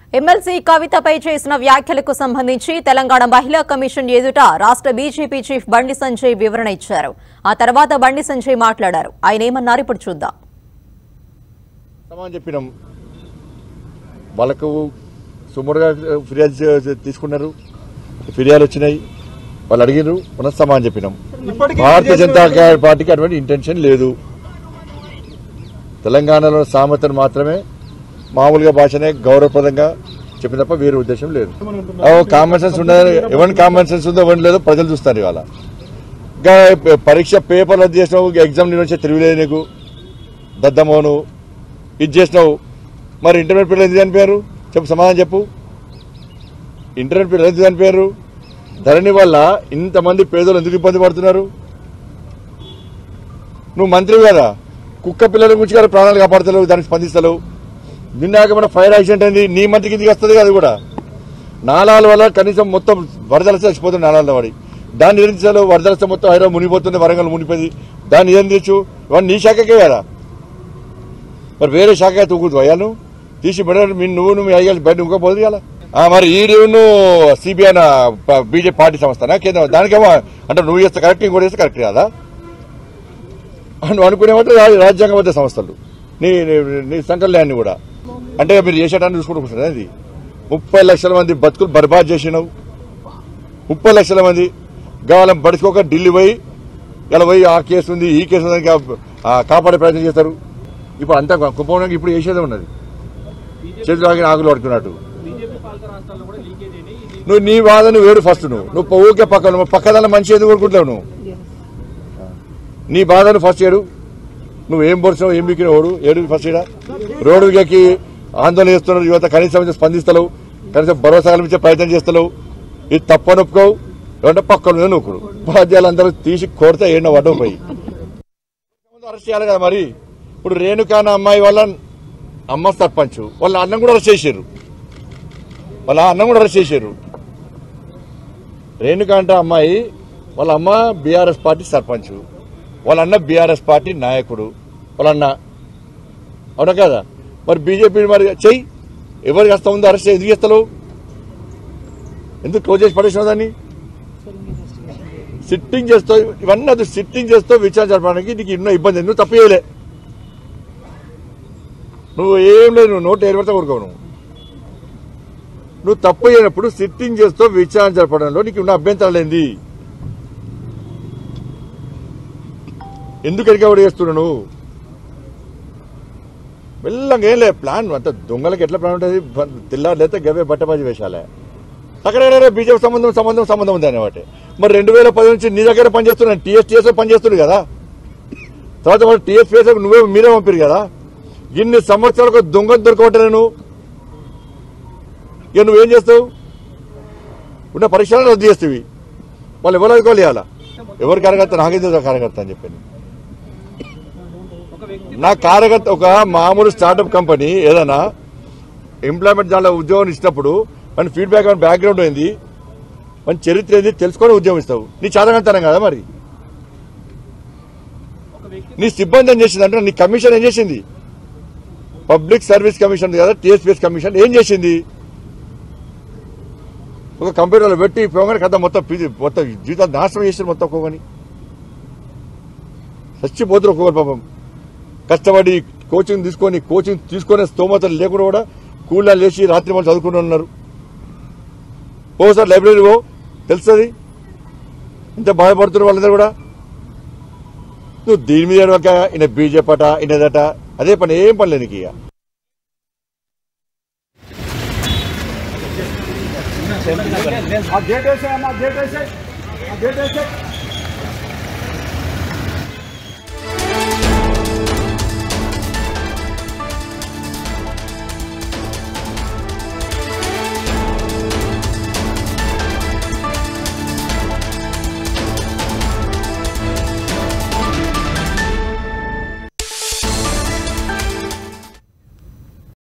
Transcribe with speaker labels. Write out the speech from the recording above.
Speaker 1: MLC కవితపై చేసిన వ్యాఖ్యలకు సంబంధించి తెలంగాణ మహిళా కమిషన్ ఎదుట రాష్ట్ర బీజేపీ చీఫ్ బండి సంజయ్ వివరణ ఇచ్చారు ఆ తర్వాత బండి సంజయ్ మాట్లాడారు ఆయన ఏమన్నారు ఇప్పుడు చూద్దాం
Speaker 2: సమానం చెప్పినాం వాళ్ళకు సుమారుగా ఫిర్యాదు చే- తీసుకున్నారు ఫిర్యాదు వచ్చినాయి వాళ్ళు అడిగినారు మనం సమానం చెప్పినాం భారతీయ జనతా పార్టీకి అటువంటి ఇంటెన్షన్ లేదు తెలంగాణలో సామెతను మాత్రమే మామూలుగా భాషనే గౌరవప్రదంగా చెప్పిన తప్ప వేరే ఉద్దేశం లేదు ఓ కామన్ సెన్స్ ఉండదు ఎవరి కామన్ సెన్స్ ఉందో ఎవరి లేదో ప్రజలు చూస్తారు ఇవాళ ఇంకా పరీక్ష పేపర్లు రద్దు చేసినావు ఎగ్జామ్ నిర్వహించే తెలియలేదు నీకు దద్దమోను ఇది చేసినావు మరి ఇంటర్నెట్ పిల్లలు ఎందుకు చనిపోయారు చెప్పు సమాధానం చెప్పు ఇంటర్నెట్ పిల్లలు ఎందుకు చనిపోయారు ధరణి వల్ల ఇంతమంది పేదలు ఎందుకు ఇబ్బంది పడుతున్నారు నువ్వు మంత్రి కదా కుక్క పిల్లల గురించి కదా ప్రాణాలు కాపాడతలేవు దానికి స్పందిస్తలేవు నిన్నాక మన ఫైర్ యాక్సిడెంట్ అయింది నీ మంత్రికి ఇది వస్తుంది కదా అది కూడా నాలాల వల్ల కనీసం మొత్తం వరదలు వస్తే చచ్చిపోతుంది నాలాల వాడి దాన్ని నిరంతరాలు వరదలు వస్తే మొత్తం హైదరాబాద్ మునిగిపోతుంది వరంగల్ మునిగిపోయింది దాన్ని ఏం తెచ్చు ఇవన్నీ నీ శాఖకే కదా మరి వేరే శాఖ అయితే ఊకుదు అయ్యా నువ్వు తీసి మెడ మీ నువ్వు నువ్వు అయ్యాలి బయట ఇంకోపోదు కదా మరి ఈడీను సిబిఐ బీజేపీ పార్టీ సంస్థనా కేంద్రం దానికేమో అంటే నువ్వు చేస్తే కరెక్ట్ ఇంకోటి చేస్తే కరెక్ట్ కాదా నువ్వు అనుకునేమంటే రా- రాజ్యాంగబద్ధ సంస్థలు నీ నీ- నీ సంకల్యాన్ని కూడా అంటే మీరు చేసేటాన్ని చూసుకుంటూ కూర్చున్నారు అది ముప్పై లక్షల మంది బతుకులు బర్బాద్ చేసినావు ముప్పై లక్షల మంది కావాలని పడుచుకోక ఢిల్లీ పోయి ఇలా పోయి ఆ కేసు ఉంది ఈ కేసు ఉంది అని కా- ఆ కాపాడే ప్రయత్నం చేస్తారు ఇప్పుడు అంతా కుంభకోణంగా ఇప్పుడు చేసేదే ఉన్నది చేతులు ఆగిన ఆకులు పడుకున్నట్టు నువ్వు నీ వాదన వేడు ఫస్ట్ నువ్వు నువ్వు ఊకే పక్కన నువ్వు పక్కదాన మంచి ఎందుకు కోరుకుంటావు నువ్వు నీ బాధను ఫస్ట్ ఏడు నువ్వు ఏం పొడిచినావు ఏం బిక్కినావు ఏడు ఫస్ట్ ఈడ రోడ్డు ఎక్కి ఆందోళన చేస్తున్నారు యువత కనీసం స్పందిస్తలేవు కనీసం భరోసా కల్పించే ప్రయత్నం చేస్తలేవు ఇది తప్పని ఒప్పుకోవు ఏమంటే పక్కన నూకుడు బాధ్యాలందరూ తీసి కొడితే ఏడో వడ్డం పోయి అరెస్ట్ చేయాలి కదా మరి ఇప్పుడు రేణుకాన అమ్మాయి వాళ్ళ అమ్మ సర్పంచ్ వాళ్ళ అన్నం కూడా అరెస్ట్ చేశారు వాళ్ళ అన్నం కూడా అరెస్ట్ చేశారు రేణుక అంటే అమ్మాయి వాళ్ళ అమ్మ బీఆర్ఎస్ పార్టీ సర్పంచ్ వాళ్ళ అన్న బీఆర్ఎస్ పార్టీ నాయకుడు వాళ్ళ అన్న అవునా కదా మరి బీజేపీ మరి చెయ్యి ఎవరికి వస్తా ఉందో అరెస్ట్ ఎందుకు చేస్తావు ఎందుకు క్లోజ్ చేసి పడేసినావు దాన్ని సిట్టింగ్ చేస్తావు ఇవన్నీ అది సిట్టింగ్ చేస్తావు విచారణ జరపడానికి నీకు ఎన్నో ఇబ్బంది నువ్వు తప్పు చేయలే నువ్వు ఏం లేదు నువ్వు నోట్ ఏర్పడితే కొడుకోవు నువ్వు నువ్వు తప్పు అయినప్పుడు సిట్టింగ్ చేస్తూ విచారణ జరపడంలో నీకు ఉన్న అభ్యంతరాలు ఏంది ఎందుకు ఎడికబడి చేస్తున్నావు నువ్వు మెల్లంగా ఏం లే ప్లాన్ అంత దొంగలకి ఎట్లా ప్లాన్ ఉంటుంది తెల్లారు లేతే గవే బట్టబాజీ వేషాలే అక్కడ బీజేపీ సంబంధం సంబంధం సంబంధం ఉంది అనేవాటి మరి రెండు వేల పది నుంచి నీ దగ్గర పనిచేస్తున్నాను టీఎస్టీఎస్ పనిచేస్తుంది కదా తర్వాత మరి టీఎస్పీఎస్ నువ్వే మీరే పంపారు కదా ఇన్ని సంవత్సరాలకు దొంగ దొరకవట్లేదు ఇక నువ్వేం చేస్తావు ఉన్న పరీక్షలను రద్దు చేస్తావి వాళ్ళు ఎవరు అనుకోవాలి ఇవాళ ఎవరు కార్యకర్త నాకేం తెలుసు ఆ కార్యకర్త అని చెప్పాను నా కార్యకర్త ఒక మామూలు స్టార్టప్ కంపెనీ ఏదైనా ఎంప్లాయ్మెంట్ దాంట్లో ఉద్యోగం ఇచ్చినప్పుడు మన ఫీడ్బ్యాక్ బ్యాక్గ్రౌండ్ ఏంది మన చరిత్ర ఏంది తెలుసుకొని ఉద్యోగం ఇస్తావు నీ చాదకంతనం కదా మరి నీ సిబ్బంది ఏం చేసింది అంటే నీ కమిషన్ ఏం చేసింది పబ్లిక్ సర్వీస్ కమిషన్ ఉంది కదా టీఎస్పీఎస్ కమిషన్ ఏం చేసింది ఒక కంప్యూటర్లో పెట్టి పోగానే కదా మొత్తం పిది- మొత్తం జీవితాలు నాశనం చేసి మొత్తం ఒక్కొక్కని చచ్చిపోతున్నారు ఒక్కొక్కరు పాపం కష్టపడి కోచింగ్ తీసుకొని కోచింగ్ తీసుకునే స్తోమతలు లేకుండా కూడా కూలీలు లేచి రాత్రి మనం చదువుకుంటూ ఉన్నారు ఓసారి లైబ్రరీ పో తెలుస్తుంది ఇంత బాధపడుతున్నారు వాళ్ళందరూ కూడా నువ్వు దీని మీద ఏడవక ఈయన బీజేపీ అట ఈయనదట అదే పని ఏం పని లేదు నీకు ఇక
Speaker 3: ఆ గేట్ వేసే అన్న గేట్ వేసే ఆ గేట్ వేసే